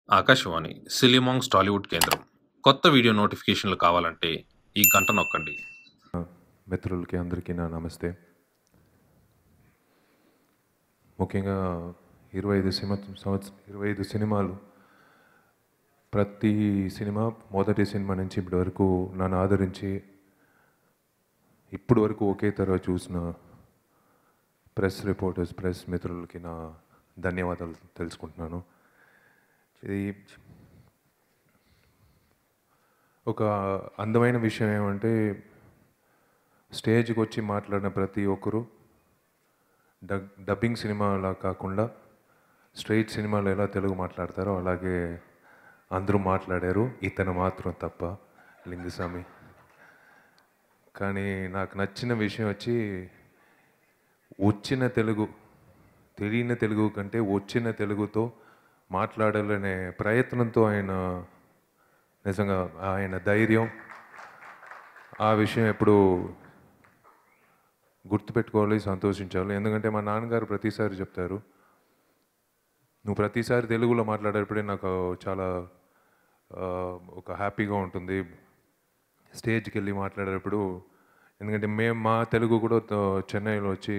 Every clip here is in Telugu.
ఆకాశవాణి సిలిమాంగ్స్ టాలీవుడ్ కేంద్రం కొత్త వీడియో నోటిఫికేషన్లు కావాలంటే ఈ గంట నొక్కండి మిత్రులకి అందరికీ నా నమస్తే ముఖ్యంగా ఇరవై ఐదు సినిమా సంవత్సరం ఇరవై ఐదు సినిమాలు ప్రతి సినిమా మొదటి సినిమా నుంచి ఇప్పటి వరకు నన్ను ఆదరించి ఇప్పటి వరకు ఒకే తరగ చూసిన ప్రెస్ రిపోర్టర్స్ ప్రెస్ మిత్రులకి నా ధన్యవాదాలు తెలుసుకుంటున్నాను ఇది ఒక అందమైన విషయం ఏమంటే స్టేజ్కి వచ్చి మాట్లాడిన ప్రతి ఒక్కరు డబ్ డబ్బింగ్ సినిమాలా కాకుండా స్ట్రైట్ సినిమాలో ఎలా తెలుగు మాట్లాడతారో అలాగే అందరూ మాట్లాడారు ఇతను మాత్రం తప్ప లింగస్వామి కానీ నాకు నచ్చిన విషయం వచ్చి వచ్చిన తెలుగు తెలియని తెలుగు కంటే వచ్చిన తెలుగుతో మాట్లాడాలనే ప్రయత్నంతో ఆయన నిజంగా ఆయన ధైర్యం ఆ విషయం ఎప్పుడు గుర్తుపెట్టుకోవాలి సంతోషించాలి ఎందుకంటే మా నాన్నగారు ప్రతిసారి చెప్తారు నువ్వు ప్రతిసారి తెలుగులో మాట్లాడేటప్పుడే నాకు చాలా ఆ, ఒక హ్యాపీగా ఉంటుంది స్టేజ్కి వెళ్ళి మాట్లాడేటప్పుడు ఎందుకంటే మేము మా తెలుగు కూడా త- చెన్నైలో వచ్చి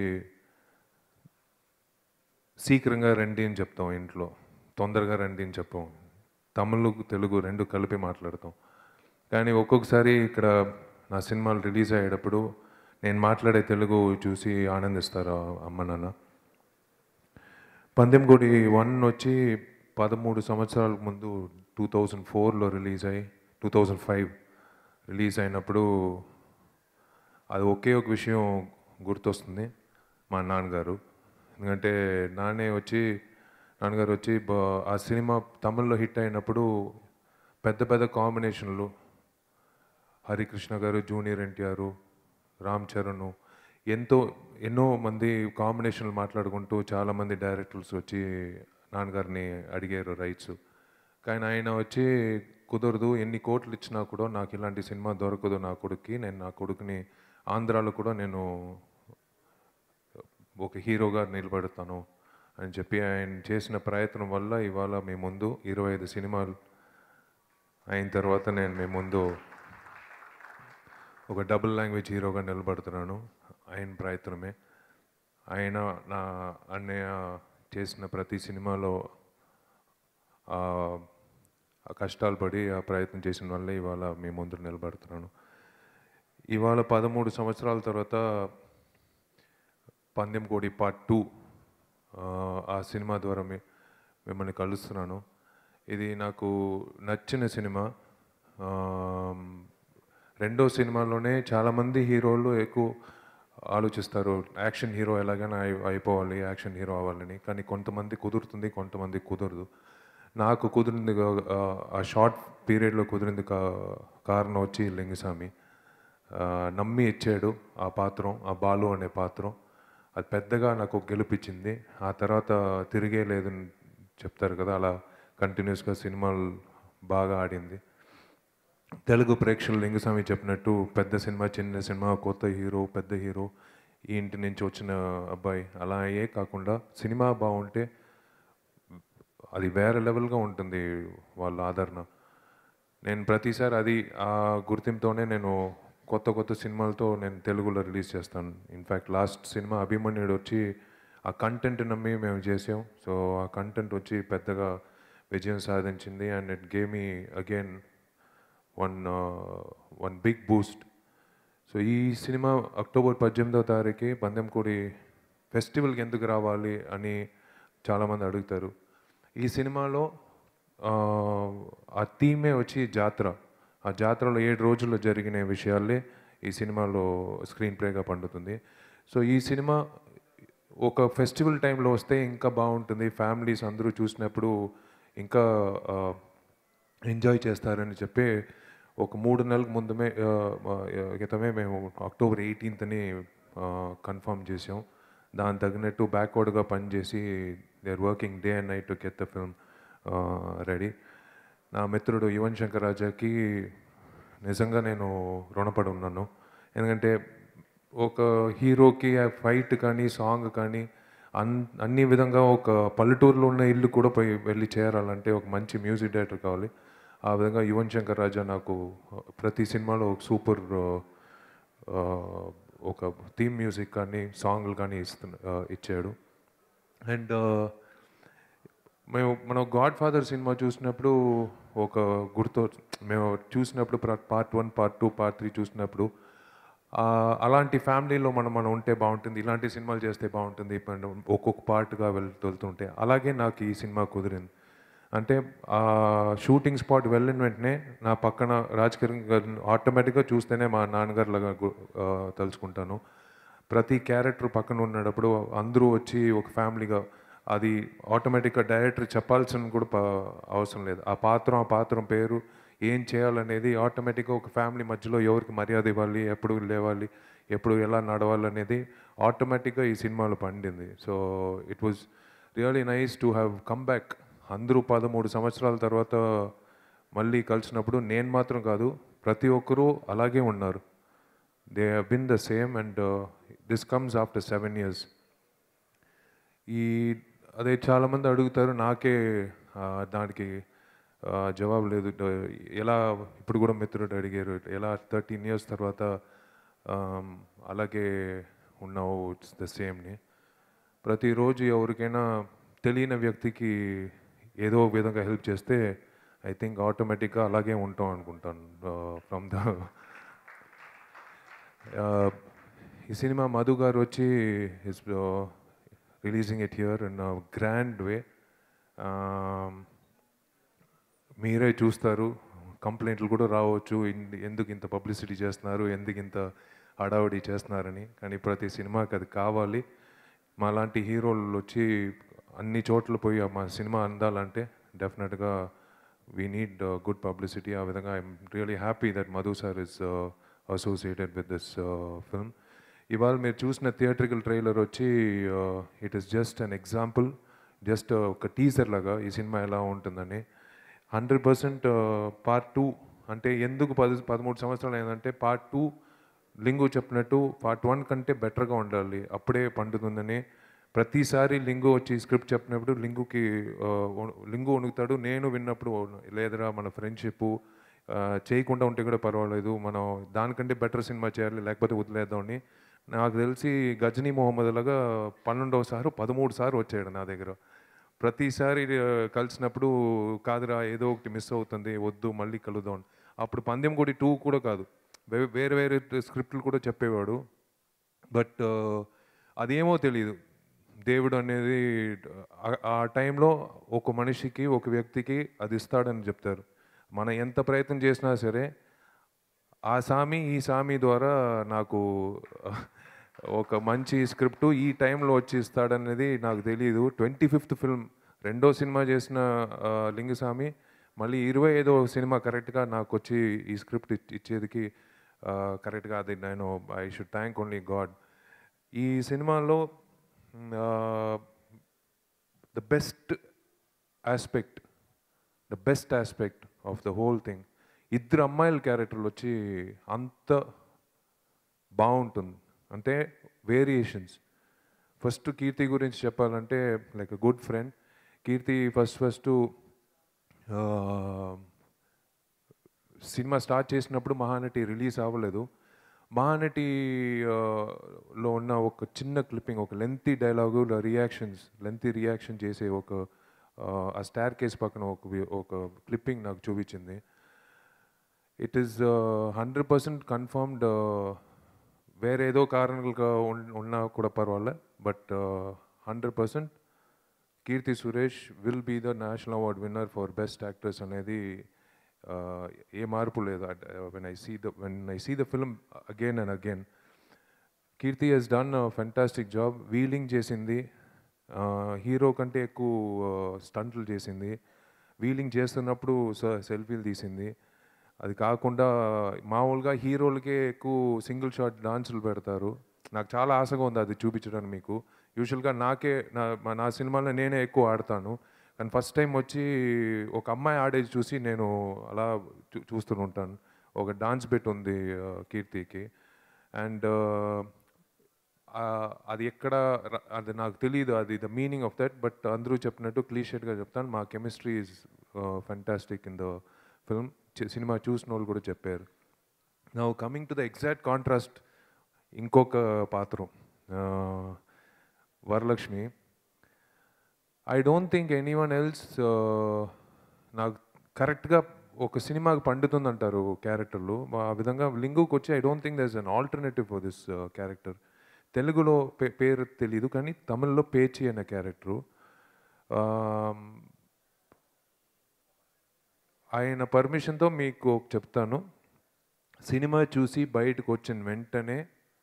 శీఘ్రంగా రండి అని చెప్తాం ఇంట్లో తొందరగా రండి అని చెప్పాం తమిళ్ తెలుగు రెండు కలిపి మాట్లాడతాం కానీ ఒక్కొక్కసారి ఇక్కడ నా సినిమాలు రిలీజ్ అయ్యేటప్పుడు నేను మాట్లాడే తెలుగు చూసి ఆనందిస్తారు అమ్మ నాన్న పందెంగుడి వన్ వచ్చి పదమూడు సంవత్సరాల ముందు టూ థౌజండ్ ఫోర్లో రిలీజ్ అయ్యి టూ థౌజండ్ ఫైవ్ రిలీజ్ అయినప్పుడు అది ఒకే ఒక విషయం గుర్తొస్తుంది మా నాన్నగారు ఎందుకంటే నాన్నే వచ్చి నాన్నగారు వచ్చి బ- ఆ సినిమా తమిళ్లో హిట్ అయినప్పుడు పెద్ద పెద్ద కాంబినేషన్లు హరికృష్ణ గారు జూనియర్ ఎన్టీఆర్ రామ్ చరణ్ ఎంతో ఎన్నో మంది కాంబినేషన్లు మాట్లాడుకుంటూ చాలామంది డైరెక్టర్స్ వచ్చి నాన్నగారిని అడిగారు రైట్స్ కానీ ఆయన వచ్చి కుదరదు ఎన్ని కోట్లు ఇచ్చినా కూడా నాకు ఇలాంటి సినిమా దొరకదు నా కొడుక్కి నేను నా కొడుకుని ఆంధ్రాలో కూడా నేను ఒక హీరోగా నిలబడతాను అని చెప్పి ఆయన చేసిన ప్రయత్నం వల్ల ఇవాళ మీ ముందు ఇరవై ఐదు సినిమాలు అయిన తర్వాత నేను మీ ముందు ఒక డబుల్ లాంగ్వేజ్ హీరోగా నిలబడుతున్నాను ఆయన ప్రయత్నమే ఆయన నా అన్నయ్య చేసిన ప్రతి సినిమాలో ఆ ఆ కష్టాలు పడి ఆ ప్రయత్నం చేసిన వల్లే ఇవాళ మీ ముందు నిలబడుతున్నాను ఇవాళ పదమూడు సంవత్సరాల తర్వాత పందెం కోడి పార్ట్ టూ ఆ సినిమా ద్వారా మీ మిమ్మల్ని కలుస్తున్నాను ఇది నాకు నచ్చిన సినిమా ఆ, రెండో సినిమాలోనే చాలామంది హీరోలు ఎక్కువ ఆలోచిస్తారు యాక్షన్ హీరో ఎలాగైనా అయి అయిపోవాలి యాక్షన్ హీరో అవ్వాలని కానీ కొంతమంది కుదురుతుంది కొంతమంది కుదరదు నాకు కుదిరింది కా- ఆ, ఆ షార్ట్ పీరియడ్లో కుదిరింది కా కారణం వచ్చి లింగస్వామి ఆ, నమ్మి ఇచ్చాడు ఆ పాత్రం ఆ బాలు అనే పాత్రం అది పెద్దగా నాకు గెలిపించింది ఆ తర్వాత తిరిగే లేదని చెప్తారు కదా అలా కంటిన్యూస్గా సినిమాలు బాగా ఆడింది తెలుగు ప్రేక్షకులు లింగస్వామి చెప్పినట్టు పెద్ద సినిమా చిన్న సినిమా కొత్త హీరో పెద్ద హీరో ఈ ఇంటి నుంచి వచ్చిన అబ్బాయి అలా అయ్యే కాకుండా సినిమా బాగుంటే అది వేరే లెవెల్గా ఉంటుంది వాళ్ళ ఆదరణ నేను ప్రతిసారి అది ఆ గుర్తింపుతోనే నేను కొత్త కొత్త సినిమాలతో నేను తెలుగులో రిలీజ్ చేస్తాను ఇన్ఫ్యాక్ట్ లాస్ట్ సినిమా అభిమన్యుడు వచ్చి ఆ కంటెంట్ నమ్మి మేము చేసాం సో ఆ కంటెంట్ వచ్చి పెద్దగా విజయం సాధించింది and it game me again one one big boost so ఈ సినిమా అక్టోబర్ పద్దెనిమిదవ తారీఖు పందెంకోడి ఫెస్టివల్కి ఎందుకు రావాలి అని చాలామంది అడుగుతారు ఈ సినిమాలో ఆ, ఆ థీమే వచ్చి జాతర ఆ జాతరలో ఏడు రోజుల్లో జరిగిన విషయాలే ఈ సినిమాలో స్క్రీన్ ప్లేగా పండుతుంది సో ఈ సినిమా ఒక ఫెస్టివల్ టైంలో వస్తే ఇంకా బాగుంటుంది ఫ్యామిలీస్ అందరూ చూసినప్పుడు ఇంకా ఎంజాయ్ చేస్తారని చెప్పి ఒక మూడు నెలల ముందుమే ఆ, ఆ, క్రితమే మేము అక్టోబర్ ఎయిటీన్త్ని కన్ఫర్మ్ చేసాం దాని తగినట్టు బ్యాక్వర్డ్గా పనిచేసి they are working day and night to get the film ready నా మిత్రుడు యువన్ శంకర్ రాజాకి నిజంగా నేను రుణపడి ఉన్నాను ఎందుకంటే ఒక హీరోకి ఆ ఫైట్ కానీ సాంగ్ కానీ అన్ అన్ని విధంగా ఒక పల్లెటూరులో ఉన్న ఇల్లు కూడా పోయి వెళ్ళి చేరాలంటే ఒక మంచి మ్యూజిక్ డైరెక్టర్ కావాలి ఆ విధంగా యువన్ శంకర్ రాజా నాకు ప్రతి సినిమాలో ఒక సూపర్ ఆ, ఒక థీమ్ మ్యూజిక్ కానీ సాంగ్లు కానీ ఇస్తున్న ఆ, ఇచ్చాడు అండ్ మేము మనం గాడ్ ఫాదర్ సినిమా చూసినప్పుడు ఒక గుర్తు మేము చూసినప్పుడు part one part two part three చూసినప్పుడు ఆ, అలాంటి ఫ్యామిలీలో మనం మనం ఉంటే బాగుంటుంది ఇలాంటి సినిమాలు చేస్తే బాగుంటుంది ఇప్పుడు ఒక్కొక్క పార్ట్గా వెళ్తూ వెళ్తుంటే అలాగే నాకు ఈ సినిమా కుదిరింది అంటే ఆ షూటింగ్ స్పాట్ వెళ్ళిన వెంటనే నా పక్కన రాజ్ కిరణ్ గారిని ఆటోమేటిక్గా చూస్తేనే మా నాన్నగారు లాగా గు- ఆ, తలుచుకుంటాను ప్రతి క్యారెక్టర్ పక్కన ఉన్నప్పుడు అందరూ వచ్చి ఒక ఫ్యామిలీగా అది ఆటోమేటిక్గా డైరెక్టర్ చెప్పాల్సిన కూడా ప- అవసరం లేదు ఆ పాత్ర ఆ పాత్ర పేరు ఏం చేయాలనేది ఆటోమేటిక్గా ఒక ఫ్యామిలీ మధ్యలో ఎవరికి మర్యాద ఇవ్వాలి ఎప్పుడు లేవాలి ఎప్పుడు ఎలా నడవాలి అనేది ఆటోమేటిక్గా ఈ సినిమాలో పండింది so it was really nice to have come back అందరూ పదమూడు సంవత్సరాల తర్వాత మళ్ళీ కలిసినప్పుడు నేను మాత్రం కాదు ప్రతి ఒక్కరూ అలాగే ఉన్నారు they have been the same and this comes after seven years ఈ అదే చాలామంది అడుగుతారు నాకే ఆ, దానికి ఆ, జవాబు లేదు డ- ఎలా ఇప్పుడు కూడా మిత్రుడు అడిగారు ఎలా థర్టీన్ ఇయర్స్ తర్వాత ఆమ్, అలాగే ఉన్నావు ఇట్స్ ద సేమ్ని ప్రతిరోజు ఎవరికైనా తెలియని వ్యక్తికి ఏదో ఒక విధంగా హెల్ప్ చేస్తే ఐ థింక్ ఆటోమేటిక్గా అలాగే ఉంటాం అనుకుంటాను ఫ్రమ్ ద ఈ సినిమా మధు గారు వచ్చి is releasing it here in grand way మీరే చూస్తారు కంప్లైంట్లు కూడా రావచ్చు ఇన్- ఎందుకు ఇంత పబ్లిసిటీ చేస్తున్నారు ఎందుకు ఇంత హడావుడి చేస్తున్నారని కానీ ప్రతి సినిమాకి అది కావాలి మా లాంటి హీరోలు వచ్చి అన్ని చోట్ల పోయి మా సినిమా అందాలంటే డెఫినెట్గా వీ నీడ్ గుడ్ పబ్లిసిటీ ఆ విధంగా I'm really happy that Madhu sir is associated with this film ఇవాళ మీరు చూసిన థియేట్రికల్ ట్రైలర్ వచ్చి it is just an example just ఒక టీజర్ లాగా ఈ సినిమా ఎలా ఉంటుందని హండ్రెడ్ పర్సెంట్ పార్ట్ టూ అంటే ఎందుకు పది పదమూడు సంవత్సరాలు అయిందంటే పార్ట్ టూ లింగు చెప్పినట్టు పార్ట్ వన్ కంటే బెటర్గా ఉండాలి అప్పుడే పండుతుందని ప్రతిసారి లింగు వచ్చి స్క్రిప్ట్ చెప్పినప్పుడు లింగుకి ఆ, వణు- లింగు వణుకుతాడు నేను విన్నప్పుడు లేదరా మన ఫ్రెండ్షిప్ చేయకుండా ఉంటే కూడా పర్వాలేదు మనం దానికంటే బెటర్ సినిమా చేయాలి లేకపోతే వదిలేద్దామని నాకు తెలిసి గజనీ మొహమ్మద్ లాగా పన్నెండవ సారు పదమూడు సార్లు వచ్చాడు నా దగ్గర ప్రతిసారి ఆ, కలిసినప్పుడు కాదురా ఏదో ఒకటి మిస్ అవుతుంది వద్దు మళ్ళీ కలుద్దాం అని. అప్పుడు పందెం కొడి టూ కూడా కాదు వే- వేరే వేరే స్క్రిప్ట్లు కూడా చెప్పేవాడు బట్ అదేమో తెలియదు దేవుడు అనేది ఆ- ఆ టైంలో ఒక మనిషికి ఒక వ్యక్తికి అది ఇస్తాడని చెప్తారు మనం ఎంత ప్రయత్నం చేసినా సరే ఆ సామి ఈ సామి ద్వారా నాకు ఒక మంచి స్క్రిప్ట్ ఈ టైంలో వచ్చి ఇస్తాడనేది నాకు తెలియదు ట్వంటీ ఫిఫ్త్ ఫిల్మ్ రెండో సినిమా చేసిన ఆ, లింగస్వామి మళ్ళీ ఇరవై ఐదో సినిమా కరెక్ట్గా నాకు వచ్చి ఈ స్క్రిప్ట్ ఇచ్చేదికి కరెక్ట్గా అది నేను I should thank only God ఈ సినిమాలో the best aspect the best aspect of the whole thing ఇద్దరు అమ్మాయిల క్యారెక్టర్లు వచ్చి అంత బాగుంటుంది అంటే వేరియేషన్స్ ఫస్ట్ కీర్తి గురించి చెప్పాలంటే like a good friend Keerthi first first సినిమా స్టార్ట్ చేసినప్పుడు మహానటి రిలీజ్ అవ్వలేదు మహానటి ఆ, లో ఉన్న ఒక చిన్న క్లిప్పింగ్ ఒక lengthy dialogue reactions lengthy reaction చేసే ఒక ఆ, ఆ స్టార్ కేస్ పక్కన ఒక వి- ఒక క్లిప్పింగ్ నాకు చూపించింది it is hundred percent confirmed వేరేదో కారణాలుగా ఉన్- ఉన్నా కూడా పర్వాలే but hundred percent Keerthi Suresh will be the national award winner for best actress అనేది uh, ఏ మార్పు లేదు when I see the when I see the film again and again Keerthi has done fantastic job wheeling చేసింది హీరో కంటే ఎక్కువ స్టంట్లు చేసింది వీలింగ్ చేస్తున్నప్పుడు సెల్ఫీలు తీసింది అది కాకుండా మామూలుగా హీరోలకే ఎక్కువ సింగిల్ షాట్ డాన్సులు పెడతారు నాకు చాలా ఆశగా ఉంది అది చూపించడానికి మీకు యూజువల్గా నాకే నా మా- నా సినిమాలో నేనే ఎక్కువ ఆడతాను కానీ ఫస్ట్ టైం వచ్చి ఒక అమ్మాయి ఆడేది చూసి నేను అలా చూ చూస్తూ ఉంటాను ఒక డాన్స్ బెట్ ఉంది ఆ, కీర్తికి అండ్ అది ఎక్కడ ర- అది నాకు తెలియదు అది the meaning of that but అందరూ చెప్పినట్టు క్లీషెడ్గా చెప్తాను మా chemistry is fantastic in the film సినిమా చూసిన వాళ్ళు కూడా చెప్పారు now coming to the exact contrast ఇంకొక పాత్రం uh, Varalakshmi I don't think anyone else నాకు కరెక్ట్గా ఒక సినిమాకి పండుతుందంటారు క్యారెక్టర్లు ఆ విధంగా లింగుకి వచ్చి I don't think there's an alternative for this character తెలుగులో పే పేరు తెలీదు కానీ తమిళ్లో పేచి అనే క్యారెక్టరు ఆయన పర్మిషన్తో మీకు ఒకటి చెప్తాను సినిమా చూసి బయటకు వచ్చిన వెంటనే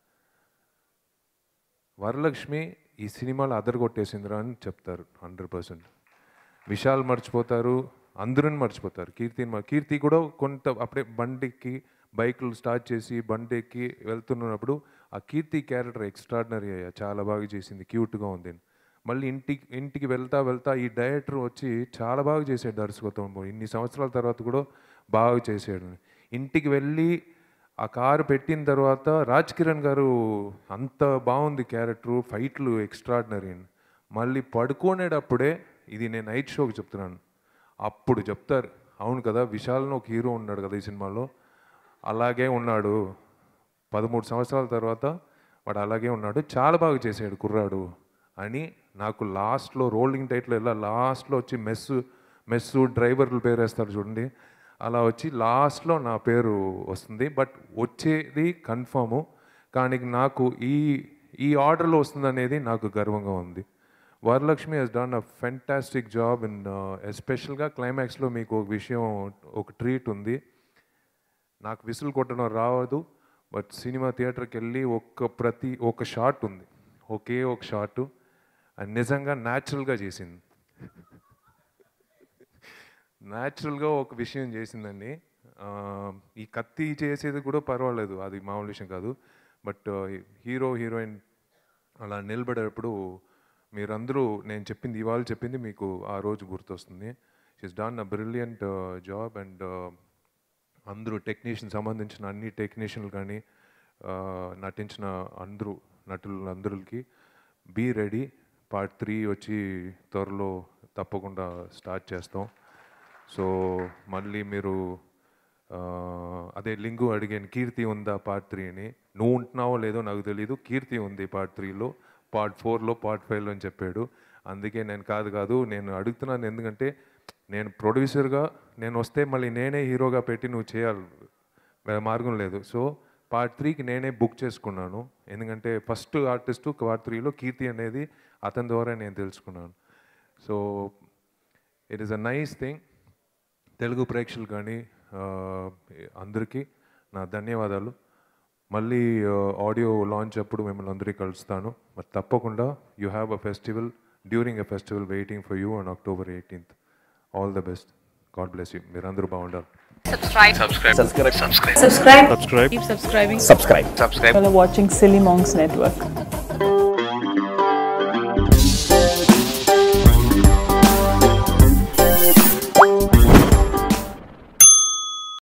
వరలక్ష్మి ఈ సినిమాలో అదరగొట్టేసిందిరా అని చెప్తారు హండ్రెడ్ పర్సెంట్ విశాల్ మర్చిపోతారు అందరూ మర్చిపోతారు కీర్తిని మ- కీర్తి కూడా కొంత అప్పుడే బండికి బైకులు స్టార్ట్ చేసి బండి ఎక్కి వెళ్తున్నప్పుడు ఆ కీర్తి క్యారెక్టర్ ఎక్స్ట్రాడినరీ అయ్యా చాలా బాగా చేసింది క్యూట్గా ఉంది మళ్ళీ ఇంటికి ఇంటికి వెళ్తా వెళ్తా ఈ డైరెక్టర్ వచ్చి చాలా బాగా చేసాడు దర్శకత్వం ఇన్ని సంవత్సరాల తర్వాత కూడా బాగా చేసాడు ఇంటికి వెళ్ళి ఆ కారు పెట్టిన తర్వాత రాజ్ కిరణ్ గారు అంత బాగుంది క్యారెక్టరు ఫైట్లు ఎక్స్ట్రాడినరీ మళ్ళీ పడుకునేటప్పుడే ఇది నేను నైట్ షోకి చెప్తున్నాను అప్పుడు చెప్తారు అవును కదా విశాల్ను ఒక హీరో ఉన్నాడు కదా ఈ సినిమాలో అలాగే ఉన్నాడు పదమూడు సంవత్సరాల తర్వాత వాడు అలాగే ఉన్నాడు చాలా బాగా చేసాడు కుర్రాడు అని నాకు లాస్ట్లో రోలింగ్ టైట్లో ఇలా లాస్ట్లో వచ్చి మెస్సు మెస్సు డ్రైవర్లు పేరు వేస్తారు చూడండి అలా వచ్చి లాస్ట్లో నా పేరు వస్తుంది బట్ వచ్చేది కన్ఫర్ము కానీ నాకు ఈ ఈ ఆర్డర్లో వస్తుంది అనేది నాకు గర్వంగా ఉంది Varalakshmi has done a fantastic job in ఎస్పెషల్గా క్లైమాక్స్లో మీకు ఒక విషయం ఒక ట్రీట్ ఉంది నాకు విసులు కొట్టడం రావదు బట్ సినిమా థియేటర్కి వెళ్ళి ఒక్క ప్రతి ఒక షాట్ ఉంది ఒకే ఒక షాటు అది నిజంగా న్యాచురల్గా చేసింది న్యాచురల్గా ఒక విషయం చేసిందండి ఆ, ఈ కత్తి చేసేది కూడా పర్వాలేదు అది మామూలు విషయం కాదు బట్ హీరో హీరోయిన్ అలా నిలబడేటప్పుడు మీరందరూ నేను చెప్పింది ఇవాళ చెప్పింది మీకు ఆ రోజు గుర్తొస్తుంది she's done a brilliant job and అందరూ టెక్నీషియన్ సంబంధించిన అన్ని టెక్నీషియన్లు కానీ ఆ, నటించిన అందరూ నటులందరికి బీ రెడీ పార్ట్ త్రీ వచ్చి త్వరలో తప్పకుండా స్టార్ట్ చేస్తాం సో మళ్ళీ మీరు ఆ, అదే లింగు అడిగాను కీర్తి ఉందా పార్ట్ త్రీ అని నువ్వు ఉంటున్నావో లేదో నాకు తెలియదు కీర్తి ఉంది పార్ట్ త్రీలో పార్ట్ ఫోర్లో పార్ట్ ఫైవ్లో అని చెప్పాడు అందుకే నేను కాదు కాదు నేను అడుగుతున్నాను ఎందుకంటే నేను ప్రొడ్యూసర్గా నేను వస్తే మళ్ళీ నేనే హీరోగా పెట్టి నువ్వు చేయాలి వేరే మార్గం లేదు సో పార్ట్ త్రీకి నేనే బుక్ చేసుకున్నాను ఎందుకంటే ఫస్ట్ ఆర్టిస్టు పార్ట్ త్రీలో కీర్తి అనేది అతని ద్వారా నేను తెలుసుకున్నాను so it is a nice thing Telugu ప్రేక్షకులు కానీ ఆ, అందరికీ నా ధన్యవాదాలు మళ్ళీ ఆడియో లాంచ్ అప్పుడు మిమ్మల్ని అందరికీ కలుస్తాను మరి తప్పకుండా you have a festival during a festival waiting for you on October eighteenth all the best God bless you మీరందరూ బాగుండాలి subscribe subscribe subscribe subscribe subscribe keep subscribing subscribe subscribe You're watching Silly Monks Network.